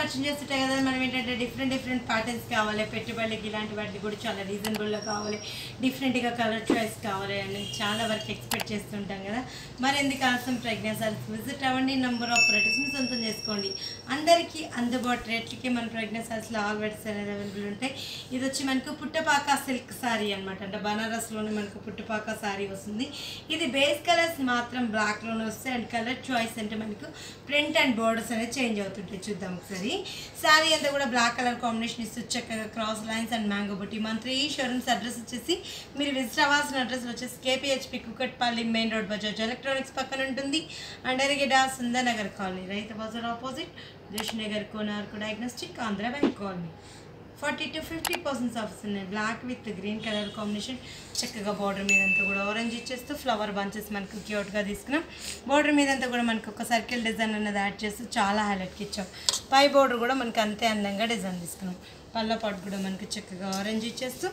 పరిచయం చేస్తుంటాయి కదా మనం ఏంటంటే డిఫరెంట్ డిఫరెంట్ ప్యాటర్న్స్ కావాలి పెట్టుబడికి ఇలాంటి వాటికి కూడా చాలా రీజనబుల్గా కావాలి డిఫరెంట్గా కలర్ చాయిస్ కావాలి అని చాలా వరకు ఎక్స్పెక్ట్ చేస్తుంటాం కదా మరి ఎందుకు ఆలస్యం ప్రెగ్నెన్సీ విజిట్ అవ్వండి నెంబర్ ఆఫ్ వెరైటీస్ని సొంతం చేసుకోండి అందరికీ అందుబాటు రేట్లకి మన ప్రెగ్నెన్సీస్లో ఆల్ వెరైటీస్ అనేది అవైలబుల్ ఉంటాయి ఇది వచ్చి మనకు పుట్టపాక సిల్క్ సారీ అనమాట అంటే బనారస్లోనే మనకు పుట్టపాక సారీ వస్తుంది ఇది బేస్ కలర్స్ మాత్రం బ్లాక్లోనే వస్తాయి అండ్ కలర్ చాయిస్ అంటే మనకు ప్రింట్ అండ్ బోర్డర్స్ అనేది చేంజ్ అవుతుంటాయి చూద్దాం ఒకసారి శారీ అంతా కూడా బ్లాక్ కలర్ కాంబినేషన్ ఇస్తూ చక్కగా క్రాస్ లైన్స్ అండ్ మ్యాంగో బుట్టి మన త్రీ షోరూమ్స్ అడ్రస్ వచ్చేసి మీరు విజిట్ అవ్వాల్సిన అడ్రస్ వచ్చేసి KPHB Kukatpally main road Bajaj electronics పక్కన ఉంటుంది అండర్గిడ సుందరనగర్ కాలనీ రైతు బజార్ opposite Joshinagar Konark diagnostic Andhra bank colony forty to fifty percents offers ఉన్నాయి black with green colour combination చక్కగా బార్డర్ మీద అంతా కూడా ఆరెంజ్ ఇచ్చేస్తూ ఫ్లవర్ బంచెస్ మనకు క్యూట్గా తీసుకున్నాం బార్డర్ మీద అంతా కూడా మనకు ఒక సర్కిల్ డిజైన్ అనేది యాడ్ చేస్తూ చాలా హైలైట్కి ఇచ్చాం పై బార్డర్ కూడా మనకు అంతే అందంగా డిజైన్ తీసుకున్నాం పళ్ళ పాటు కూడా మనకు చక్కగా ఆరెంజ్ ఇచ్చేస్తూ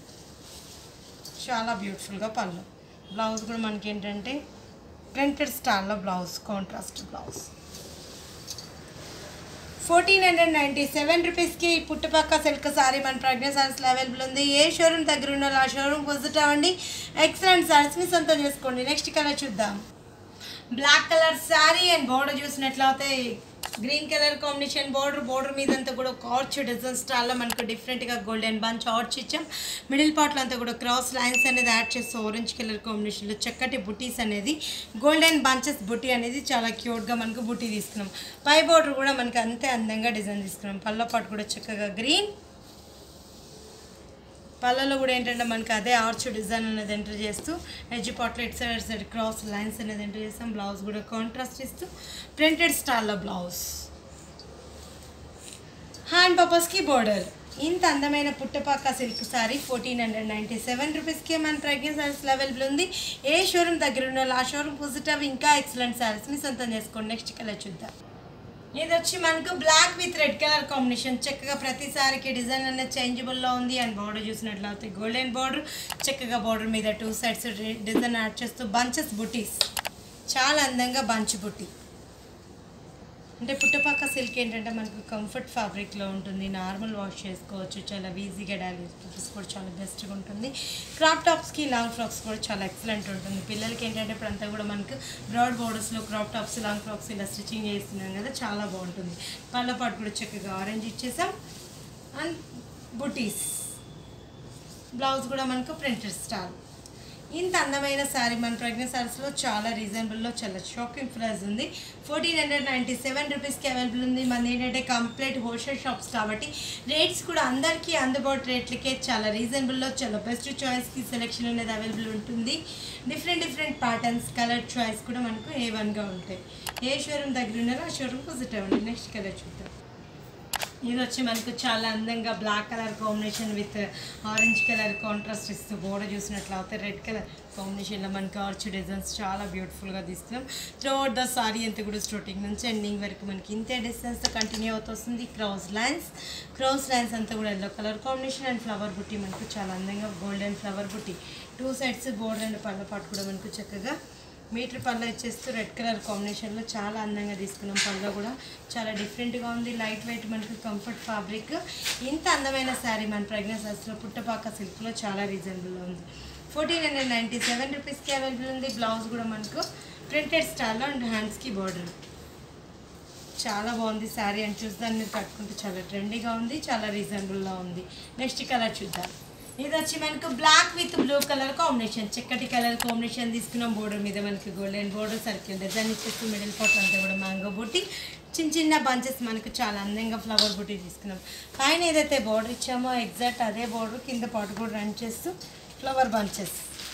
చాలా బ్యూటిఫుల్గా పళ్ళు బ్లౌజ్ కూడా మనకి ఏంటంటే ప్రింటెడ్ స్టైల్లో blouse contrast blouse fourteen hundred ninety seven రూపీస్కి పుట్టుపక్క సిల్క్ సారీ మన ప్రజ్ఞ సారీస్లో అవైలబుల్ ఉంది ఏ షోరూమ్ దగ్గర ఉన్న ఆ షోరూమ్ విజిట్ అవ్వండి ఎక్సలెంట్ సారీస్ని సొంతం చేసుకోండి నెక్స్ట్ కలర్ చూద్దాం black colour saree and border చూసినట్లయితే green colour combination border border మీద అంతా కూడా ఒక ఆర్చ్ డిజైన్ స్టైల్లో మనకు డిఫరెంట్గా గోల్డెన్ బంచ్ ఆర్చ్ ఇచ్చాం మిడిల్ పార్ట్లో అంతా కూడా క్రాస్ లైన్స్ అనేది యాడ్ చేస్తాం ఆరెంజ్ కలర్ కాంబినేషన్లో చక్కటి బుటీస్ అనేది గోల్డెన్ బంచెస్ బుటీ అనేది చాలా క్యూట్గా మనకు బుటీ తీసుకున్నాం పై బోర్డర్ కూడా మనకు అంతే అందంగా డిజైన్ తీసుకున్నాం పళ్ళ పాటు కూడా చక్కగా గ్రీన్ పళ్ళలో కూడా ఏంటంటే మనకి అదే ఆర్చ్ డిజైన్ అనేది ఎంటర్ చేస్తూ ఎడ్జ్ పాట్లో ఇటు సైడ్ సైడ్ క్రాస్ లైన్స్ అనేది ఎంటర్ చేస్తాం బ్లౌజ్ కూడా కాంట్రాస్ట్ ఇస్తూ ప్రింటెడ్ స్టైల్లో బ్లౌజ్ హ్యాండ్ పర్పస్కి బోర్డర్ ఇంత అందమైన Puttapaka silk saree fourteen hundred ninety seven రూపీస్కి మన ప్రెగ్నెంట్ సారీస్లో అవైలబుల్ ఉంది ఏ షోరూమ్ దగ్గర ఉన్న ఆ షోరూమ్ విజిట్ అవి ఇంకా ఎక్సలెంట్ సారీస్ని సొంతం చేసుకోండి నెక్స్ట్ కలర్ చూద్దాం ఇది వచ్చి మనకు black with red colour combination చక్కగా ప్రతిసారికి డిజైన్ అనేది చేంజబుల్లో ఉంది అండ్ బార్డర్ చూసినట్లయితే గోల్డెన్ బార్డర్ చక్కగా బార్డర్ మీద టూ సైడ్స్ డిజైన్ యాడ్ చేస్తూ బంచెస్ బుటీస్ చాలా అందంగా బంచ్ బుట్టి అంటే పుట్టపక్క సిల్క్ ఏంటంటే మనకు కంఫర్ట్ ఫ్యాబ్రిక్లో ఉంటుంది నార్మల్ వాష్ చేసుకోవచ్చు చాలా ఈజీగా డైలీ యూస్ కూడా చాలా బెస్ట్గా ఉంటుంది క్రాప్ టాప్స్కి లాంగ్ ఫ్రాక్స్ కూడా చాలా ఎక్సలెంట్ ఉంటుంది పిల్లలకి ఏంటంటే ఇప్పుడు అంతా కూడా మనకు బ్రాడ్ బోర్డర్స్లో క్రాప్ టాప్స్ లాంగ్ ఫ్రాక్స్ ఇలా స్టిచ్చింగ్ చేస్తున్నాం కదా చాలా బాగుంటుంది పళ్ళ పాటు కూడా చక్కగా ఆరెంజ్ ఇచ్చేసాం అండ్ బుటీస్ బ్లౌజ్ కూడా మనకు ప్రింటెడ్ స్టైల్ ఇంత అందమైన శారీ మన ప్రెగ్నెంట్ శారీస్లో చాలా రీజనబుల్లో చాలా షాకింగ్ ప్రైస్ ఉంది ఫోర్టీన్ హండ్రెడ్ నైంటీ సెవెన్ రూపీస్కి అవైలబుల్ ఉంది మన ఏంటంటే కంప్లీట్ హోల్సేల్ షాప్స్ కాబట్టి రేట్స్ కూడా అందరికీ అందుబాటు రేట్లకే చాలా రీజనబుల్లో చాలా బెస్ట్ చాయిస్కి సెలెక్షన్ అనేది అవైలబుల్ ఉంటుంది different different patterns colour choice కూడా మనకు ఏ వన్గా ఉంటాయి ఏ షోరూమ్ దగ్గర ఉన్నారో ఆ షోరూమ్ విజిట్ అవ్వండి నెక్స్ట్ కలర్ చూద్దాం ఇది వచ్చి మనకు చాలా అందంగా black colour combination with orange colour contrast ఇస్తూ బోర్డర్ చూసినట్లయితే రెడ్ కలర్ కాంబినేషన్లో మనకి ఆర్చ్ డిజైన్స్ చాలా బ్యూటిఫుల్గా తీసుకున్నాం త్రూఅవుట్ ద సారీ అంతా కూడా స్టార్టింగ్ నుంచి ఎండింగ్ వరకు మనకి ఇంతే డిస్టెన్స్తో కంటిన్యూ అవుతూ వస్తుంది క్రాస్ లైన్స్ క్రాస్ లైన్స్ అంతా కూడా yellow colour combination and flower బుట్టి మనకు చాలా అందంగా గోల్డెన్ ఫ్లవర్ బుట్టి టూ సైడ్స్ బోర్డర్ అండ్ పళ్ళ పాటు కూడా మనకు చక్కగా మీటర్ పళ్ళ ఇచ్చేస్తూ రెడ్ కలర్ కాంబినేషన్లో చాలా అందంగా తీసుకున్నాం పళ్ళ కూడా చాలా డిఫరెంట్గా ఉంది లైట్ వెయిట్ మనకి కంఫర్ట్ ఫ్యాబ్రిక్ ఇంత అందమైన శారీ మన ప్రెగ్నెన్సీ అసలు పుట్టపాక సిల్క్లో చాలా రీజనబుల్లో ఉంది ఫోర్టీన్ హండ్రెడ్ నైంటీ సెవెన్ రూపీస్కి అవైలబుల్ ఉంది బ్లౌజ్ కూడా మనకు ప్రింటెడ్ స్టైల్లో అండ్ హ్యాండ్స్కి బార్డర్ చాలా బాగుంది శారీ అని చూసి మీరు కట్టుకుంటే చాలా ట్రెండీగా ఉంది చాలా రీజనబుల్గా ఉంది నెక్స్ట్ కలర్ చూద్దాం ఇది వచ్చి మనకు black with blue colour combination చక్కటి కలర్ కాంబినేషన్ తీసుకున్నాం బోర్డర్ మీద మనకి గోల్డెన్ బోర్డర్ సర్కిల్ డిజైన్ ఇచ్చేసి మిడిల్ పార్ట్ అంతా కూడా మ్యాంగో బుట్టి చిన్న చిన్న బంచెస్ మనకు చాలా అందంగా ఫ్లవర్ బుట్టి తీసుకున్నాం పైన ఏదైతే బోర్డర్ ఇచ్చామో ఎగ్జాక్ట్ అదే బోర్డర్ కింద పాటు కూడా రన్ చేస్తూ ఫ్లవర్ బంచెస్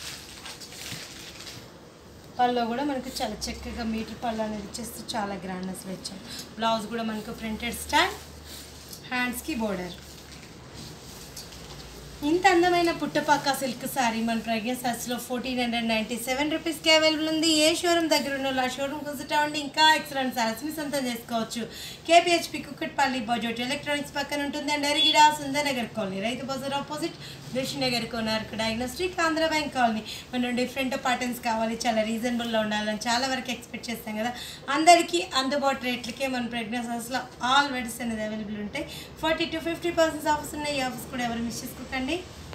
పళ్ళు కూడా మనకు చాలా చక్కగా మీటర్ పళ్ళు అనేది ఇచ్చేస్తూ చాలా గ్రాండ్నెస్లో ఇచ్చాం బ్లౌజ్ కూడా మనకు ప్రింటెడ్ స్టైల్ హ్యాండ్స్కి బోర్డర్ ఇంత అందమైన పుట్టపాక సిల్క్ సారీ మన ప్రజ్ఞ సారీస్లో ఫోర్టీన్ హండ్రెడ్ నైంటీ సెవెన్ రూపీస్కి అవైలబుల్ ఉంది ఏ షోరూమ్ దగ్గర ఉన్న ఆ షోరూమ్ విజిట్ అవ్వండి ఇంకా ఎక్సలెంట్ సారీస్ మీ సొంతం చేసుకోవచ్చు కేపీహెచ్పి కుక్కట్పల్లి బజోట్ ఎలక్ట్రానిక్స్ పక్కన ఉంటుంది అండ్ ఎరిగిడా సుందరనగర్ కాలనీ రైతు బజార్ opposite Nagar Konark diagnostic Andhra bank colony మనం డిఫరెంట్ ప్యాటర్న్స్ కావాలి చాలా రీజనబుల్లో ఉండాలని చాలా వరకు ఎక్స్పెక్ట్ చేస్తాం కదా అందరికీ అందుబాటు రేట్లకే మన ప్రెగ్నెన్సీ హౌస్లో ఆల్ వెడ్స్ అనేది అవైలబుల్ ఉంటాయి forty to fifty percent offers ఉన్నాయి ఈ ఆఫర్స్ కూడా ఎవరు మిస్ చేసుకోకండి